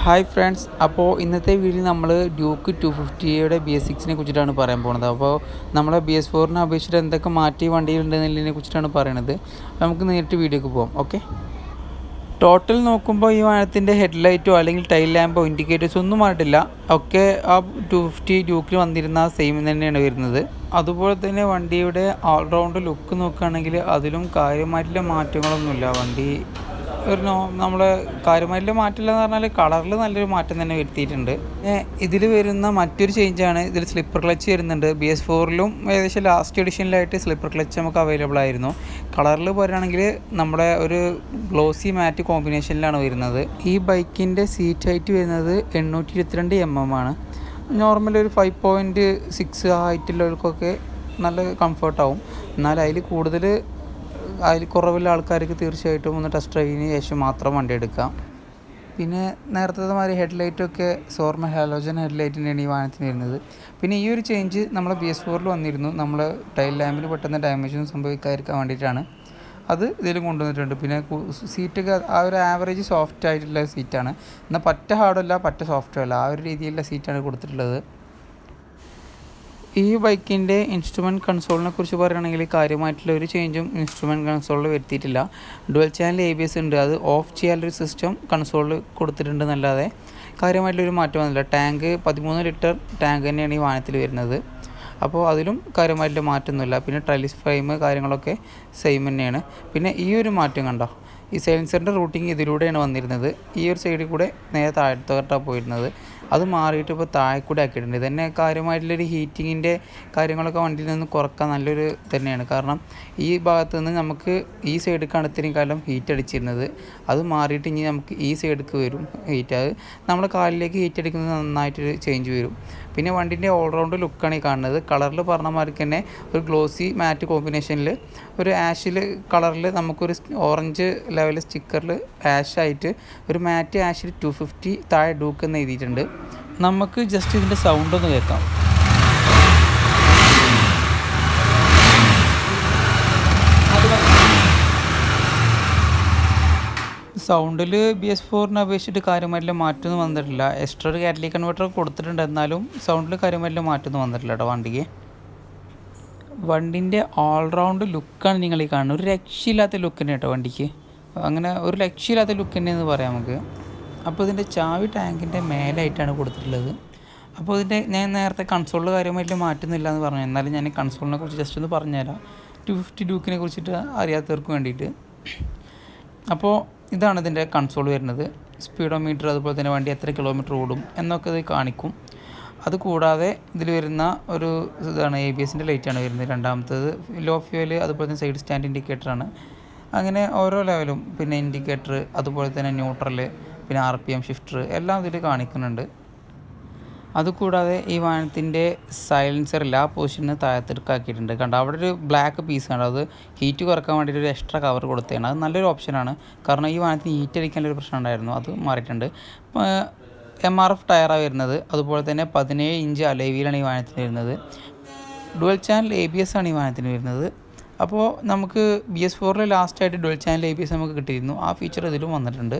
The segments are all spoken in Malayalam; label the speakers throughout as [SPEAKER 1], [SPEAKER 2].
[SPEAKER 1] ഹായ് ഫ്രണ്ട്സ് അപ്പോൾ ഇന്നത്തെ വീഡിയോയിൽ നമ്മൾ ഡ്യൂക്ക് ടു ഫിഫ്റ്റിയുടെ ബി എസ് സിക്സിനെ കുറിച്ചിട്ടാണ് പറയാൻ പോകുന്നത് അപ്പോൾ നമ്മളെ ബി എസ് ഫോറിനെ അപേക്ഷിച്ചിട്ട് എന്തൊക്കെ മാറ്റി വണ്ടിയിലുണ്ടെന്നതിനെ കുറിച്ചിട്ടാണ് പറയുന്നത് നമുക്ക് നേരിട്ട് വീഡിയോക്ക് പോകാം ഓക്കെ ടോട്ടൽ നോക്കുമ്പോൾ ഈ വാഹനത്തിൻ്റെ ഹെഡ്ലൈറ്റോ അല്ലെങ്കിൽ ടൈൽ ലാമ്പോ ഇൻഡിക്കേറ്റേഴ്സ് ഒന്നും മാറിയിട്ടില്ല ഒക്കെ ആ ടു ഫിഫ്റ്റി ഡ്യൂക്കിൽ വന്നിരുന്ന സെയിം തന്നെയാണ് വരുന്നത് അതുപോലെ തന്നെ വണ്ടിയുടെ ഓൾറൗണ്ട് ലുക്ക് നോക്കുകയാണെങ്കിൽ അതിലും കാര്യമായിട്ടുള്ള മാറ്റങ്ങളൊന്നുമില്ല വണ്ടി ഒരു നോ നമ്മളെ കാര്യമായിട്ടുള്ള മാറ്റമില്ല എന്ന് പറഞ്ഞാൽ കളറിൽ നല്ലൊരു മാറ്റം തന്നെ വരുത്തിയിട്ടുണ്ട് ഇതിൽ വരുന്ന മറ്റൊരു ചേഞ്ചാണ് ഇതിൽ സ്ലിപ്പർ ക്ലച്ച് വരുന്നുണ്ട് ബി എസ് ഫോറിലും ഏകദേശം ലാസ്റ്റ് എഡിഷനിലായിട്ട് സ്ലിപ്പർ ക്ലച്ച് നമുക്ക് അവൈലബിൾ ആയിരുന്നു കളറിൽ പറയുകയാണെങ്കിൽ നമ്മുടെ ഒരു ഗ്ലോസി മാറ്റ് കോമ്പിനേഷനിലാണ് വരുന്നത് ഈ ബൈക്കിൻ്റെ സീറ്റ് ഹൈറ്റ് വരുന്നത് എണ്ണൂറ്റി ഇരുപത്തിരണ്ട് എം എം ആണ് നോർമൽ ഒരു ഫൈവ് പോയിൻറ്റ് സിക്സ് ഹൈറ്റുള്ളവർക്കൊക്കെ നല്ല കംഫർട്ടാവും എന്നാൽ അതിൽ കൂടുതൽ അതിൽ കുറവുള്ള ആൾക്കാർക്ക് തീർച്ചയായിട്ടും ഒന്ന് ടെസ്റ്റ് ഡ്രൈവിന് ശേഷം മാത്രം വണ്ടി എടുക്കാം പിന്നെ നേരത്തെ മാതിരി ഹെഡ്ലൈറ്റൊക്കെ സോർമ ഹാലോജൻ ഹെഡ്ലൈറ്റിൻ്റെയാണ് ഈ വാഹനത്തിന് വരുന്നത് പിന്നെ ഈ ഒരു ചേഞ്ച് നമ്മളെ ബി എസ് ഫോറിൽ വന്നിരുന്നു നമ്മൾ ടൈൽ ലാമ്പിന് പെട്ടെന്ന് ഡാമേജൊന്നും സംഭവിക്കാതിരിക്കാൻ വേണ്ടിയിട്ടാണ് അത് ഇതിൽ കൊണ്ടുവന്നിട്ടുണ്ട് പിന്നെ സീറ്റൊക്കെ ആ ഒരു ആവറേജ് സോഫ്റ്റ് ആയിട്ടുള്ള സീറ്റാണ് എന്നാൽ പറ്റ ഹാർഡല്ല പറ്റ സോഫ്റ്റും അല്ല ആ ഒരു രീതിയിലുള്ള സീറ്റാണ് കൊടുത്തിട്ടുള്ളത് ഈ ബൈക്കിൻ്റെ ഇൻസ്ട്രുമെൻറ്റ് കൺസോളിനെ കുറിച്ച് പറയുകയാണെങ്കിൽ കാര്യമായിട്ടുള്ള ഒരു ചേഞ്ചും ഇൻസ്ട്രുമെൻറ്റ് കൺസോളിൽ വരുത്തിയിട്ടില്ല dual channel A B S ഉണ്ട് അത് ഓഫ് ചെയ്യാനൊരു സിസ്റ്റം കൺസോളിൽ കൊടുത്തിട്ടുണ്ട് എന്നല്ലാതെ കാര്യമായിട്ടുള്ളൊരു മാറ്റം വന്നില്ല ടാങ്ക് പതിമൂന്ന് ലിറ്റർ ടാങ്ക് തന്നെയാണ് ഈ വാഹനത്തിൽ വരുന്നത് അപ്പോൾ അതിലും കാര്യമായിട്ടുള്ള മാറ്റമൊന്നുമില്ല പിന്നെ ട്രൈലിസ് ഫ്രെയിം കാര്യങ്ങളൊക്കെ സെയിം തന്നെയാണ് പിന്നെ ഈ ഒരു മാറ്റം കണ്ടോ ഈ സൈലൻസറിൻ്റെ റൂട്ടിങ് ഇതിലൂടെയാണ് വന്നിരുന്നത് ഈ ഒരു സൈഡിൽ കൂടെ നേരെ താഴത്തോട്ടാണ് പോയിരുന്നത് അത് മാറിയിട്ട് ഇപ്പോൾ താഴെ കൂടെ ആക്കിയിട്ടുണ്ട് ഇതന്നെ കാര്യമായിട്ടുള്ളൊരു ഹീറ്റിങ്ങിൻ്റെ കാര്യങ്ങളൊക്കെ വണ്ടിയിൽ നിന്ന് കുറക്കാൻ നല്ലൊരു തന്നെയാണ് കാരണം ഈ ഭാഗത്ത് നിന്ന് നമുക്ക് ഈ സൈഡിലേക്കാണ് ഇത്രയും കാലം ഹീറ്റ് അടിച്ചിരുന്നത് അത് മാറിയിട്ട് ഇനി നമുക്ക് ഈ സൈഡിലേക്ക് വരും ഹീറ്റ് അത് നമ്മുടെ കാലിലേക്ക് ഹീറ്റ് അടിക്കുന്നത് നന്നായിട്ടൊരു ചേഞ്ച് വരും പിന്നെ വണ്ടിൻ്റെ ഓൾറൗണ്ട് ലുക്കാണ് ഈ കാണുന്നത് കളറിൽ പറഞ്ഞ മാതിരി തന്നെ ഒരു ഗ്ലോസി മാറ്റ് കോമ്പിനേഷനിൽ ഒരു ആഷിൽ കളറിൽ നമുക്കൊരു ഓറഞ്ച് ലെവൽ സ്റ്റിക്കറിൽ ആഷായിട്ട് ഒരു മാറ്റ് ആഷിൽ ടു ഫിഫ്റ്റി താഴെ ഡൂക്ക് എന്ന് എഴുതിയിട്ടുണ്ട് നമുക്ക് ജസ്റ്റ് ഇതിൻ്റെ സൗണ്ട് ഒന്ന് കേൾക്കാം സൗണ്ടിൽ ബി എസ് ഫോറിനെ അപേക്ഷിച്ചിട്ട് കാര്യമായിട്ടുള്ള മാറ്റമൊന്നും വന്നിട്ടില്ല എക്സ്ട്രാ ഒരു കാറ്റലിക് കൺവെർട്ടർ കൊടുത്തിട്ടുണ്ട് എന്നാലും സൗണ്ടിൽ കാര്യമായിട്ടുള്ള മാറ്റമൊന്നും വന്നിട്ടില്ല കേട്ടോ വണ്ടിക്ക് വണ്ടിൻ്റെ ഓൾറൗണ്ട് ലുക്കാണ് നിങ്ങൾ ഈ കാണുന്നത് ഒരു രക്ഷയില്ലാത്ത ലുക്ക് തന്നെ കേട്ടോ വണ്ടിക്ക് അങ്ങനെ ഒരു രക്ഷയില്ലാത്ത ലുക്ക് തന്നെ എന്ന് പറയാം നമുക്ക് അപ്പോൾ ഇതിൻ്റെ ചാവി ടാങ്കിൻ്റെ മേലായിട്ടാണ് കൊടുത്തിട്ടുള്ളത് അപ്പോൾ ഇതിൻ്റെ ഞാൻ നേരത്തെ കൺസോളിൽ കാര്യമായിട്ട് മാറ്റുന്നില്ല എന്ന് പറഞ്ഞു എന്നാലും ഞാൻ കൺസോളിനെ കുറിച്ച് ജസ്റ്റ് ഒന്ന് പറഞ്ഞുതരാം ടു ഫിഫ്റ്റി ഡൂക്കിനെ കുറിച്ചിട്ട് അറിയാത്തവർക്ക് വേണ്ടിയിട്ട് അപ്പോൾ ഇതാണ് ഇതിൻ്റെ കൺസോൾ വരുന്നത് സ്പീഡോമീറ്റർ അതുപോലെ തന്നെ വണ്ടി എത്ര കിലോമീറ്റർ ഓടും എന്നൊക്കെ ഇത് കാണിക്കും അതുകൂടാതെ ഇതിൽ വരുന്ന ഒരു ഇതാണ് എ ബി എസിൻ്റെ ലൈറ്റാണ് വരുന്നത് രണ്ടാമത്തേത് ലോ ഫ്യൂവൽ അതുപോലെ തന്നെ സൈഡ് സ്റ്റാൻഡ് ഇൻഡിക്കേറ്ററാണ് അങ്ങനെ ഓരോ ലെവലും പിന്നെ ഇൻഡിക്കേറ്റർ അതുപോലെ തന്നെ ന്യൂട്രൽ പിന്നെ ആർ പി എം ഷിഫ്റ്റർ എല്ലാം ഇതിൽ കാണിക്കുന്നുണ്ട് അതുകൂടാതെ ഈ വാഹനത്തിൻ്റെ സൈലൻസർ ആ പൊസിഷന് താഴത്തെടുക്കാക്കിയിട്ടുണ്ട് കണ്ടോ അവിടെ ഒരു ബ്ലാക്ക് പീസ് കണ്ടോ അത് ഹീറ്റ് കുറക്കാൻ വേണ്ടിയിട്ട് ഒരു എക്സ്ട്രാ കവർ കൊടുത്തതാണ് അത് നല്ലൊരു ഓപ്ഷനാണ് കാരണം ഈ വാഹനത്തിന് ഹീറ്റ് അടിക്കാനൊരു പ്രശ്നം ഉണ്ടായിരുന്നു അത് മാറിയിട്ടുണ്ട് എം ആർ എഫ് ടയറാണ് വരുന്നത് അതുപോലെ തന്നെ പതിനേഴ് ഇഞ്ച് അലൈവിയിലാണ് ഈ വാഹനത്തിന് വരുന്നത് dual channel A B S ആണ് ഈ വാഹനത്തിന് വരുന്നത് അപ്പോൾ നമുക്ക് ബി എസ് ഫോറിൽ ലാസ്റ്റായിട്ട് dual channel A B S നമുക്ക് കിട്ടിയിരുന്നു ആ ഫീച്ചർ ഇതിലും വന്നിട്ടുണ്ട്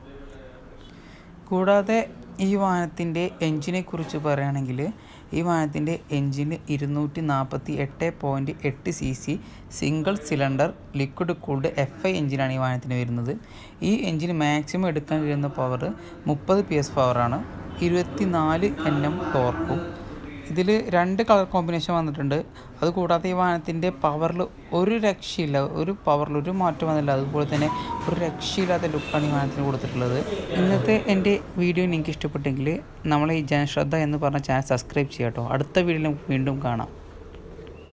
[SPEAKER 1] കൂടാതെ ഈ വാഹനത്തിൻ്റെ എൻജിനെ കുറിച്ച് പറയുകയാണെങ്കിൽ ഈ വാഹനത്തിൻ്റെ എൻജിന് ഇരുന്നൂറ്റി നാൽപ്പത്തി എട്ട് പോയിൻറ്റ് എട്ട് C C single cylinder liquid cooled F I എഞ്ചിനാണ് ഈ വാഹനത്തിന് വരുന്നത് ഈ എഞ്ചിന് മാക്സിമം എടുക്കാൻ കഴിയുന്ന പവർ മുപ്പത് പി എസ് പവറാണ് ഇരുപത്തി നാല് എൻ എം ടോർക്കും ഇതിൽ രണ്ട് കളർ കോമ്പിനേഷൻ വന്നിട്ടുണ്ട് അതുകൂടാതെ ഈ വാഹനത്തിൻ്റെ പവറിൽ ഒരു രക്ഷയില്ല ഒരു പവറിൽ ഒരു മാറ്റം വന്നില്ല അതുപോലെ തന്നെ ഒരു രക്ഷയില്ലാത്ത ലുക്കാണ് ഈ വാഹനത്തിന് കൊടുത്തിട്ടുള്ളത് ഇന്നത്തെ എൻ്റെ വീഡിയോ നിങ്ങൾക്ക് ഇഷ്ടപ്പെട്ടെങ്കിൽ നമ്മളെ ഈ ജനശ്രദ്ധ എന്ന് പറഞ്ഞ ചാനൽ സബ്സ്ക്രൈബ് ചെയ്യാം കേട്ടോ അടുത്ത വീഡിയോയിൽ നമുക്ക് വീണ്ടും കാണാം